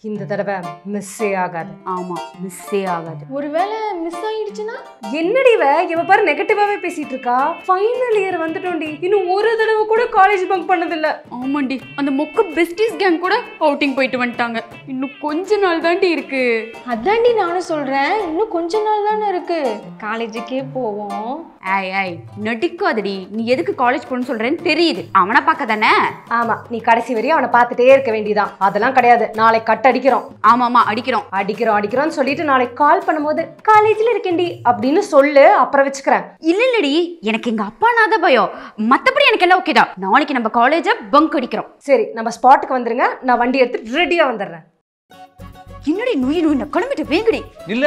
இந்த தடவை மிஸ்ஸே ஆகாது ஆமா மிஸ்ஸே ஆகாது ஒருவேளை மிஸ் ஆயிடுச்சுன்னா என்னடி இவ இவ பாரு நெகட்டிவாவே பேசிட்டு இருக்கா ஃபைனல் இயர் வந்துட்டோண்டி இன்னும் ஒரு தடவை கூட காலேஜ் பங்க் பண்ணதில்ல ஆமாண்டி அந்த மொக்க பெஸ்டிஸ் கேங் கூட அவுட்டிங் போயிட்டு வந்துட்டாங்க இன்னும் கொஞ்ச நாள் தாண்டி இருக்கு அதாண்டி நானும் சொல்றேன் இன்னும் கொஞ்ச நாள் தானே இருக்கு காலேஜுக்கே போவோம் ஐய் ஐய் நடிக்காதடி நீ எதுக்கு காலேஜ் போகணும்னு சொல்றேன்னு தெரியுது அவனை பார்க்க தானே ஆமா நீ கடைசி வரையும் அவனை பார்த்துட்டே இருக்க வேண்டியதான் அதெல்லாம் கிடையாது நாளை கட் அடிக்கிறோம் ஆமா ஆமா அடிக்கிறோம் அடிக்கிறோம் அடிக்கிறோம்னு சொல்லிட்டு நாளைக்கு கால் பண்ணும்போது காலேஜ்ல இருக்கேன்டி அப்படின்னு சொல்லு அப்புறம் வச்சுக்கிறேன் இல்ல இல்லடி எனக்கு எங்க அப்பா நாத பயம் மத்தபடி எனக்கு எல்லாம் ஓகே தான் நாளைக்கு நம்ம காலேஜ பங்க் அடிக்கிறோம் சரி நம்ம ஸ்பாட்டுக்கு வந்துருங்க நான் வண்டி எடுத்து ரெடியா வந்துடுறேன் என்னடி நுய் நுய் கிளம்பிட்டு வேங்கடி இல்ல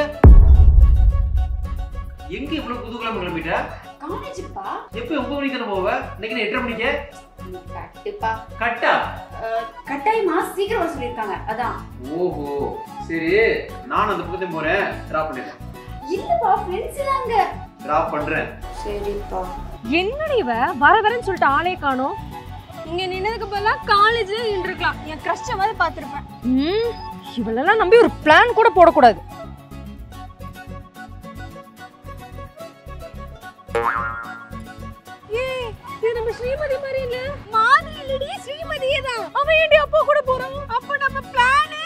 எங்க இவ்வளவு குதூகலம் கிளம்பிட்ட காலேஜ்ப்பா எப்ப ஒன்பது மணிக்கு தானே போவ இன்னைக்கு நான் எட்டரை மணிக்கு கட்டுப்பா கட்டா கட்டாயமா சீக்கிரம் வர சொல்லிருக்காங்க அதான் ஓஹோ சரி நான் அந்த பக்கத்தையும் போறேன் டிராப் பண்ணிடுறேன் இல்லப்பா ஃப்ரெண்ட்ஸ் தாங்க டிராப் பண்றேன் சரிப்பா என்னடி இவ வர வரேன்னு சொல்லிட்டு ஆளே காணோம் இங்க நின்னதுக்கு பதிலா காலேஜ்ல நின்றுக்கலாம் என் கஷ்டமாவது பார்த்துருப்பேன் ம் இவளெல்லாம் நம்பி ஒரு பிளான் கூட போடக்கூடாது ஏய் இது நம்ம ஸ்ரீமதி மாதிரி இல்ல மாதிரி இல்லடி ஸ்ரீமதியே தான் அவ ஏண்டி அப்பா கூட போறான் அப்ப நம்ம பிளானு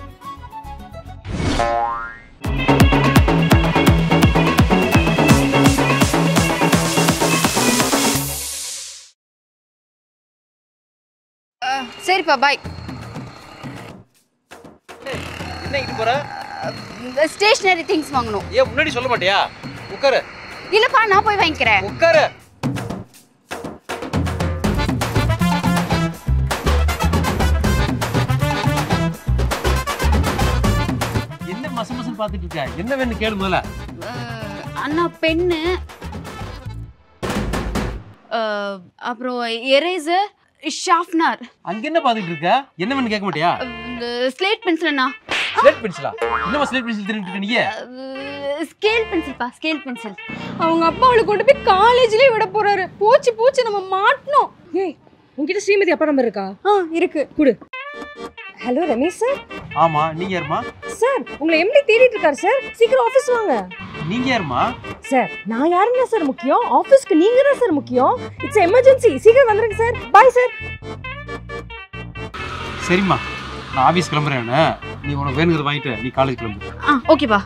சரிப்பா பாய் என்ன இட்டு போற ஸ்டேஷனரி திங்ஸ் வாங்கணும் ஏன் முன்னாடி சொல்ல மாட்டியா உட்காரு இல்லப்பா நான் போய் வாங்கிக்கிறேன் உட்காரு என்ன மச மசம் பார்த்துட்டு இருக்க என்ன வேணும் கேளு முதல்ல அஹ், அண்ணா பென்னு அஹ், அப்புறம் எரேசர் ஷார்ப்னர் அங்க என்ன பார்த்துட்டு இருக்க என்ன வேணும் கேட்க மாட்டியா ஸ்லேட் பென்சில் அண்ணா ஸ்லேட் பென்சிலா என்னமா ஸ்லேட் பென்சில் திருட்டு இருக்க நீங்க ஸ்கேல் பென்சில்ப்பா ஸ்கேல் பென்சில் அவங்க அப்பா அவளை கொண்டு போய் காலேஜ்லயே விட போறாரு போச்சு போச்சு நம்ம மாட்டணும் ஏய் உன்கிட்ட ஸ்ரீமதி அப்பா நம்பர் இருக்கா ஆ இருக்கு குடு ஹலோ ரமேஷ் சார் ஆமா நீங்க யாருமா சார் உங்களை எம்டி தேடிட்டு இருக்காரு சார் சீக்கிரம் ஆஃபீஸ் வாங்க நீங்க யாருமா சார் நான் யாருன்னா சார் முக்கியம் ஆஃபீஸ்க்கு நீங்க தான் சார் முக்கியம் இட்ஸ் எமர்ஜென்சி சீக்கிரம் வந்துருங்க சார் பாய் சார் சரிம்மா நான் ஆபீஸ் கிளம்புறேன் நீ உனக்கு வேணுங்கிறத வாங்கிட்டு நீ காலேஜ் கிளம்பு ஆ ஓகேப்பா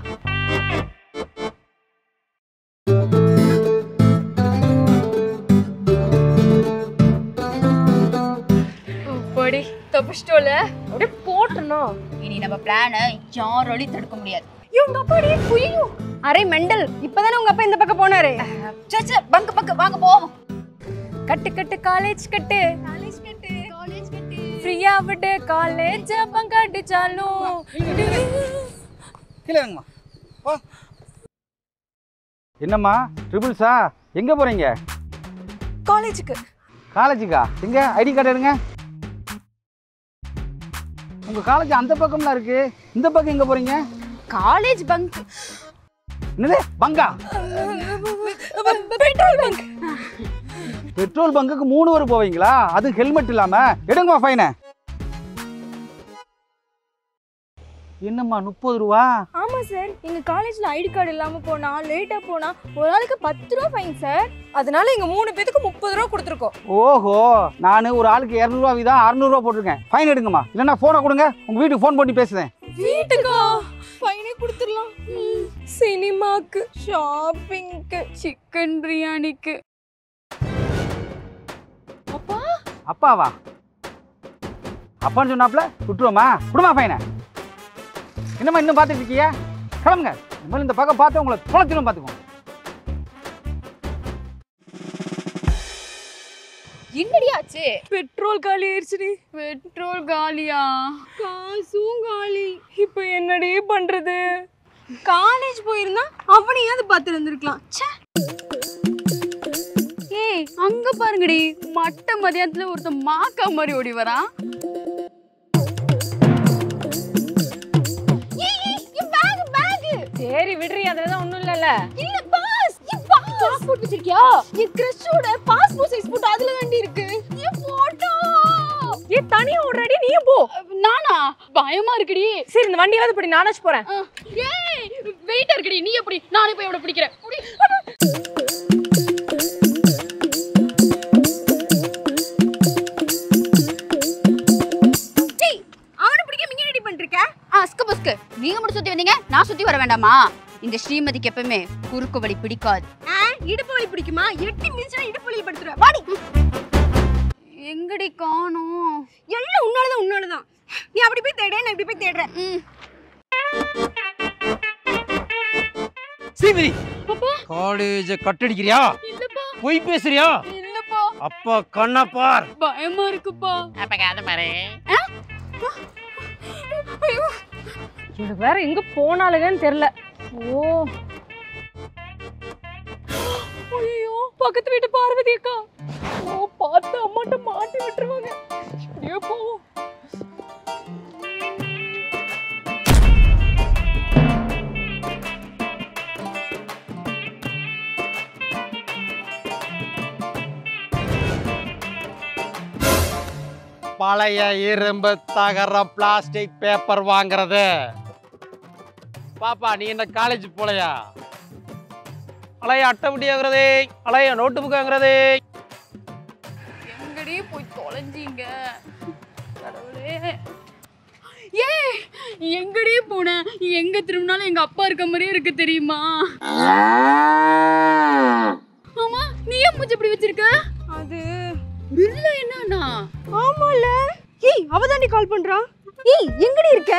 படி தப்பிச்சிட்டோல அப்படியே போட்டணும் இனி நம்ம பிளானை யாராலையும் தடுக்க முடியாது இவங்க அப்பாடி புய்யோ அரே மெண்டல் இப்பதானே உங்க அப்பா இந்த பக்கம் போனாரு சச்ச பங்கு பங்கு வாங்க போவோம் கட்டு கட்டு காலேஜ் கட்டு காலேஜ் கட்டு காலேஜ் கட்டு ஃப்ரீயா விட்டு காலேஜ் பங்க் அடிச்சாலும் கீழே இறங்குமா போ என்னம்மா ட்ரிபிள்ஸா எங்கே போகிறீங்க காலேஜுக்கு காலேஜுக்கா எங்கே ஐடி கார்டு எடுங்க உங்கள் காலேஜ் அந்த பக்கம்லாம் இருக்கு இந்த பக்கம் எங்கே போகிறீங்க காலேஜ் பங்க் என்னது பங்கா பெட்ரோல் பங்க் பெட்ரோல் பங்குக்கு மூணு பேர் போவீங்களா அது ஹெல்மெட் இல்லாமல் எடுங்கம்மா ஃபைனை என்னம்மா முப்பது ரூபா ஆமா சார் எங்க காலேஜ்ல ஐடி கார்டு இல்லாம போனா லேட்டா போனா ஒரு ஆளுக்கு பத்து ரூபா ஃபைன் சார் அதனால எங்க மூணு பேத்துக்கு முப்பது ரூபா கொடுத்துருக்கோம் ஓஹோ நான் ஒரு ஆளுக்கு இரநூறுவா வீதம் அறநூறுவா போட்டிருக்கேன் ஃபைன் எடுங்கம்மா இல்லைன்னா ஃபோனை கொடுங்க உங்கள் வீட்டுக்கு ஃபோன் பண்ணி பேசுகிறேன் வீட்டுக்கா ஃபைனே கொடுத்துடலாம் சினிமாக்கு ஷாப்பிங்க்கு சிக்கன் பிரியாணிக்கு அப்பா அப்பாவா அப்பான்னு சொன்னாப்ல விட்டுருவோமா குடுமா ஃபைனை என்னம்மா இன்னும் பார்த்துட்டு இருக்கீங்க கிளம்புங்க இனிமேல் இந்த பக்கம் பார்த்து உங்களை தொலைச்சிடும் பார்த்துக்கோங்க என்னடி ஆச்சு பெட்ரோல் காலி ஆயிடுச்சுடி பெட்ரோல் காலியா காசும் காலி இப்போ என்னடி பண்றது காலேஜ் போயிருந்தா அவனையாவது பார்த்து இருந்திருக்கலாம் ஏய் அங்க பாருங்கடி மட்ட மதியானத்துல ஒருத்தன் மாக்கா மாதிரி ஓடி வரான் சரி விடுறி அதுலதான் ஒண்ணும் இல்லல்ல இல்ல பாஸ் பாஸ்போர்ட் வச்சிருக்கியா என் கிரஷோட பாஸ்போர்ட் சைஸ் போட்டோ அதுல தாண்டி இருக்கு என் போட்டோ ஏ தனியா ஓடுறாடி நீயும் போ நானா பயமா இருக்குடி சரி இந்த வண்டியாவது இப்படி நானாச்சு போறேன் ஆ, ஏய் வெயிட்டா இருக்குடி நீ எப்படி நானே போய் அவனை பிடிக்கிறேன் புடி. டேய் அவனை பிடிக்க மிங்க ரெடி பண்ணிருக்க ஆ ஸ்கு புஸ்கு நீங்க மட்டும் சுத்தி வந்தீங்க நான் சுத்தி வர வேண்டாமா இந்த ஸ்ரீமதிக்கு எப்பவுமே குறுக்கு வழி பிடிக்காது இடுப்பு வலி பிடிக்குமா எட்டி மிதிச்சா இடுப்பு வலி படுத்துற வாடி எங்கடி காணோம் எல்லாம் உன்னாலதான் உன்னாலதான் நீ அப்படி போய் தேடு நான் இப்படி போய் தேடுறேன் ம் ஸ்ரீமதி அப்பா காலேஜ கட்டடிக்கிறியா இல்லப்பா பொய் பேசுறியா இல்லப்பா அப்பா கண்ணா பார் பயமா இருக்குப்பா இவனுக்கு வேற எங்க போனாலுங்கன்னு தெரியல ஓ ஐயோ பக்கத்து வீட்டு பார்வதி அக்கா ஓ பார்த்து அம்மாட்ட மாட்டி விட்டுருவாங்க ஐயோ போவோம் பழைய இரும்பு தகரம் பிளாஸ்டிக் பேப்பர் வாங்குறது பாப்பா நீ என்ன காலேஜ் போலையா அலைய அட்டைப்பட்டி வாங்குறது அலைய நோட்டு புக் வாங்குறது எங்கடி போய் தொலைஞ்சீங்க கடவுளே ஏ எங்கடி போன எங்க திரும்பினாலும் எங்க அப்பா இருக்க மாதிரியே இருக்கு தெரியுமா ஆமா நீ ஏன் மூஞ்சி இப்படி வச்சிருக்க அது பில்ல என்னன்னா ஆமால ஏய் அவ தாண்டி கால் பண்றா ஏய் எங்கடி இருக்க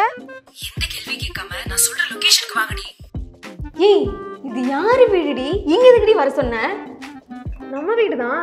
ஏய் இது யாரு வீடுடி இங்க எதுக்குடி வர சொன்ன நம்ம வீடு தான்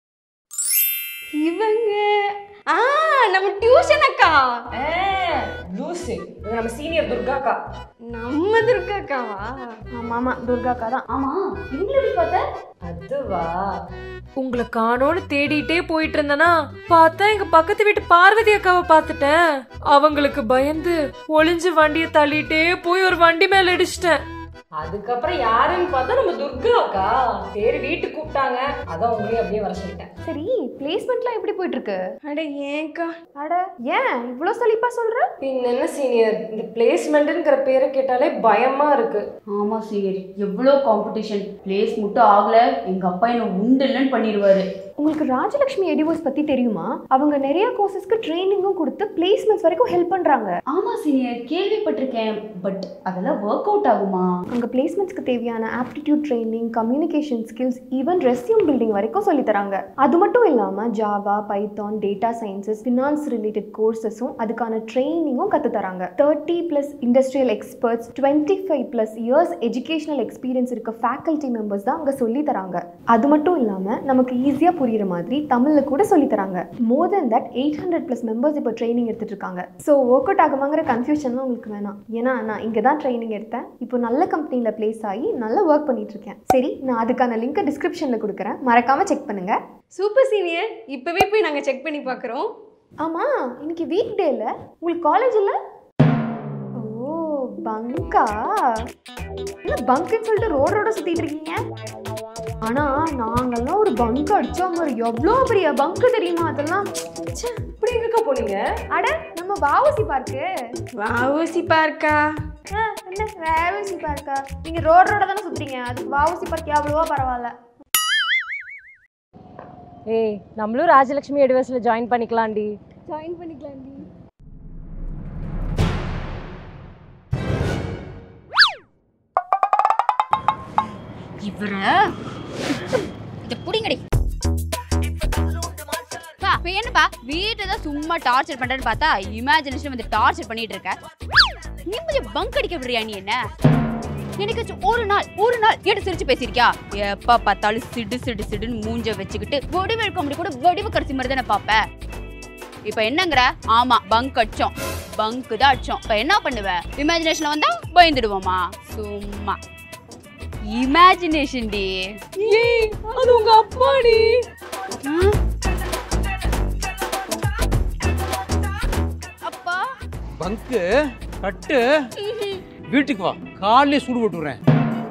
இவங்க ஆ நம்ம டியூஷன் அக்கா லூசு நம்ம சீனியர் துர்கா அக்கா நம்ம துர்கா அக்காவா ஆமா ஆமா துர்கா அக்கா தான் ஆமா இவங்களை பார்த்த அதுவா உங்களை காணோன்னு தேடிட்டே போயிட்டு இருந்தனா பார்த்தா எங்க பக்கத்து வீட்டு பார்வதி அக்காவை பார்த்துட்டேன் அவங்களுக்கு பயந்து ஒளிஞ்சு வண்டியை தள்ளிட்டே போய் ஒரு வண்டி மேல இடிச்சிட்டேன் அதுக்கப்புறம் யாருன்னு பார்த்தா நம்ம துர்கா அக்கா சரி வீட்டுக்கு கூப்பிட்டாங்க அதான் உங்களையும் அப்படியே வர சொல்லிட்டேன் சரி பிளேஸ்மெண்ட்லாம் எப்படி போயிட்டு இருக்கு அட ஏன்க்கா அட ஏன் இவ்வளோ சலிப்பா சொல்ற பின் என்ன சீனியர் இந்த பிளேஸ்மெண்ட்ங்கிற பேரை கேட்டாலே பயமா இருக்கு ஆமா சீனியர் எவ்வளோ காம்படிஷன் பிளேஸ் மட்டும் ஆகல எங்க அப்பா என்ன உண்டு இல்லைன்னு பண்ணிடுவாரு உங்களுக்கு ராஜலட்சுமி எடிவோஸ் பத்தி தெரியுமா அவங்க நிறைய கோர்சஸ்க்கு ட்ரைனிங்கும் கொடுத்து பிளேஸ்மெண்ட்ஸ் வரைக்கும் ஹெல்ப் பண்றாங்க ஆமா சீனியர் கேள்விப்பட்டிருக்கேன் பட் அதெல்லாம் ஒர்க் அவுட் ஆகுமா அங்க பிளேஸ்மெண்ட்ஸ்க்கு தேவையான aptitude training communication skills even resume building வரைக்கும் சொல்லி தராங்க அது மட்டும் இல்லாம Java Python data sciences finance related கோர்சஸும் அதுக்கான ட்ரைனிங்கும் கத்து தராங்க thirty plus industrial experts twenty five plus years educational experience இருக்க ஃபேக்கல்ட்டி மெம்பர்ஸ் தான் அங்க சொல்லி தராங்க அது மட்டும் இல்லாம நமக்கு ஈஸியா புரியுற மாதிரி தமிழ்ல கூட சொல்லி தராங்க more than that eight hundred plus members இப்போ ட்ரைனிங் எடுத்துட்டு இருக்காங்க ஸோ ஒர்க் அவுட் ஆகுமாங்கிற கன்ஃபியூஷன்லாம் உங்களுக்கு வேணாம் ஏன்னா நான் இங்கே தான் ட்ரைனிங் எடுத்தேன் இப்போ நல்ல கம்பெனியில் ப்ளேஸ் ஆகி நல்லா ஒர்க் பண்ணிட்டு இருக்கேன் சரி நான் அதுக்கான லிங்கை டிஸ்கிரிப்ஷனில் கொடுக்குறேன் மறக்காம செக் பண்ணுங்க சூப்பர் சீனியர் இப்பவே போய் நாங்க செக் பண்ணி பார்க்கறோம் ஆமாம் இன்னைக்கு வீக் டேல உங்களுக்கு காலேஜ் இல்லை ஓ பங்கா இல்லை பங்குன்னு சொல்லிட்டு ரோட் ரோட சுற்றிட்டு இருக்கீங்க ஆனால் நாங்கெல்லாம் ஒரு பங்க் அடிச்சோம் ஒரு எவ்வளோ பெரிய பங்கு தெரியுமா அதெல்லாம் ச்சே, இப்படி எங்கக்கா போனீங்க அட நம்ம வாவசி பார்க்கு வாவூசி பார்க்கா ஆ, என்ன வாவசி பார்க்கா நீங்க ரோட் ரோட தானே சுத்துறீங்க அதுக்கு வாவசி பார்க் எவ்வளவோ பரவாயில்ல ஏய் நம்மளும் ராஜலட்சுமி எடிவர்ஸ்ல ஜாயின் பண்ணிக்கலாம்டி ஜாயின் பண்ணிக்கலாம்டி இவர இத புடிங்கடி பா, இப்ப என்னப்பா வீட்டை தான் சும்மா டார்ச்சர் பண்றேன்னு பார்த்தா இமேஜினேஷன் வந்து டார்ச்சர் பண்ணிட்டு இருக்க நீ கொஞ்சம் பங்க் அடிக்க விடுறியா நீ என்ன எனக்கு ஒரு நாள் ஒரு நாள் எடுத்து சிரிச்சு பேசியிருக்கியா எப்ப பார்த்தாலும் சிடு சிடு சிடுன்னு மூஞ்ச வச்சுக்கிட்டு வடிவு இருக்க முடியும் கூட வடிவு கடைசி மாதிரி தானே பாப்ப இப்ப என்னங்கிற ஆமா பங்க் அடிச்சோம் பங்க் தான் அடிச்சோம் இப்ப என்ன பண்ணுவ இமேஜினேஷன்ல வந்தா பயந்துடுவோமா சும்மா இமேஜினேஷன் டி ஏய் அது உங்க அப்பாடி அப்பா பங்கு கட்டு வீட்டுக்கு வா காலையிலே சூடு போட்டு விடுறேன்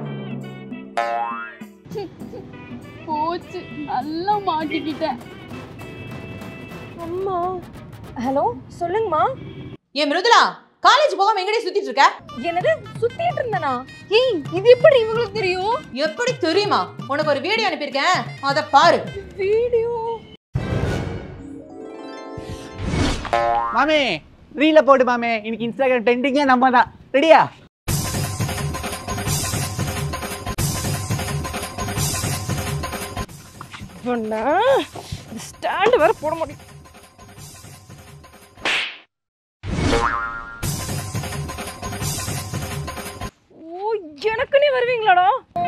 போச்சு நல்லா மாட்டிக்கிட்டேன் அம்மா ஹலோ சொல்லுங்கம்மா ஏன் மிருதுலா காலேஜ் போகாம எங்கடி சுத்திட்டு இருக்க என்னது சுத்திட்டு இருந்தனா ஏய் இது எப்படி இவங்களுக்கு தெரியும் எப்படி தெரியுமா உனக்கு ஒரு வீடியோ அனுப்பியிருக்கேன் அத பாரு வீடியோ மாமே ரீல போடு மாமே இன்னைக்கு இன்ஸ்டாகிராம் ட்ரெண்டிங்கே நம்ம தான் ரெடியா ஸ்டாண்ட் வேற போட முடியும் ஓ எனக்குன்னே வருவீங்களாடா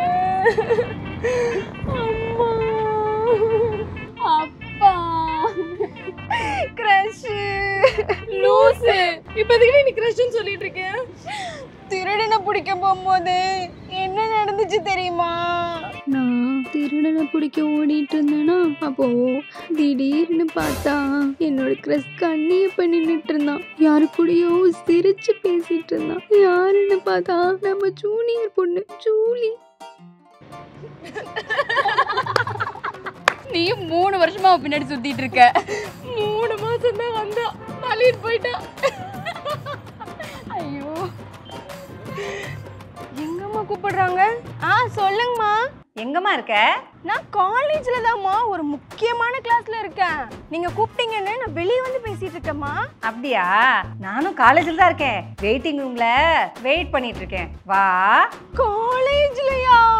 அம்மா அப்பா கிரஷ் லூசு இப்போதைக்கு நீ கிரஷ்னு சொல்லிட்டு இருக்கேன் திருடனை பிடிக்க போகும்போது என்ன நடந்துச்சு தெரியுமா நான் திருடனை பிடிக்க ஓடிட்டு இருந்தேனா அப்போ திடீர்னு பார்த்தா என்னோட கிரஸ் கண்ணிய பண்ணி நின்னுட்டு இருந்தான் யாரு கூடயோ சிரிச்சு பேசிட்டு இருந்தான் யாருன்னு பார்த்தா நம்ம ஜூனியர் பொண்ணு ஜூலி நீ மூணு வருஷமா அவ பின்னாடி சுத்திட்டு இருக்க மூணு மாசம் தான் வந்தா தள்ளிட்டு போயிட்டா ஐயோ எங்கம்மா கூப்பிடுறாங்க ஆ சொல்லுங்கம்மா எங்கம்மா இருக்க நான் காலேஜ்ல தான்மா ஒரு முக்கியமான கிளாஸ்ல இருக்கேன் நீங்க கூப்பிட்டீங்கன்னு நான் வெளியே வந்து பேசிட்டு இருக்கேம்மா அப்படியா நானும் காலேஜில் தான் இருக்கேன் வெயிட்டிங் ரூம்ல வெயிட் பண்ணிட்டு இருக்கேன் வா காலேஜ்லயா